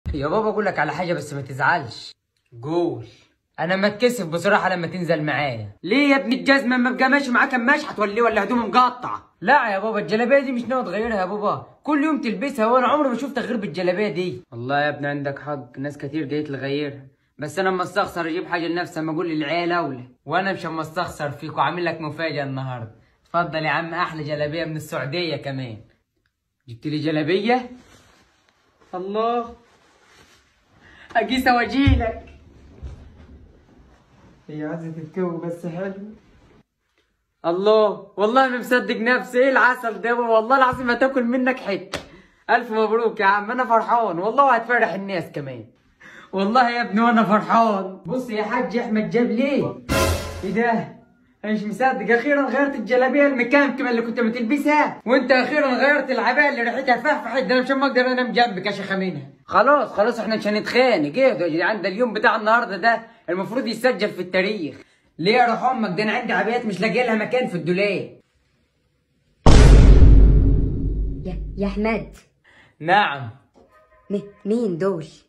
يا بابا اقول لك على حاجه بس ما تزعلش قول انا متكسف بصراحه لما تنزل معايا ليه يا ابن الجزمه ما ابقى ماشي معاك كماش هتوليه ولا هدومه مقطعه لا يا بابا الجلابيه دي مش ناوي تغيرها يا بابا كل يوم تلبسها وانا عمري ما شفتك غير بالجلابيه دي والله يا ابني عندك حق ناس كتير جايت تغيرها بس انا اما استخسر اجيب حاجه لنفسي اما اقول للعيال اولى وانا مش اما استخسر فيك وعامل لك مفاجاه النهارده اتفضل يا عم احلى جلابيه من السعوديه كمان جبت لي جلابيه الله اقيسها واجيلك هي عايزه تتكوي بس حلو الله والله ما مصدق نفسي ايه العسل ده والله العظيم هتاكل منك حته الف مبروك يا عم انا فرحان والله هتفرح الناس كمان والله يا ابني وانا فرحان بص يا حاج احمد جاب ليه ايه ده انا مش مصدق اخيرا غيرت الجلابيه المكمكمه اللي كنت بتلبسها وانت اخيرا غيرت العبايه اللي ريحتها فحفحت ده انا مش ما اقدر انام جنبك يا شيخه منها خلاص خلاص احنا مش هنتخانق ايه يا جدعان ده اليوم بتاع النهارده ده المفروض يسجل في التاريخ ليه يا روح امك ده انا عندي عبايات مش لاقي لها مكان في الدولاب يا يا احمد نعم م- مين دول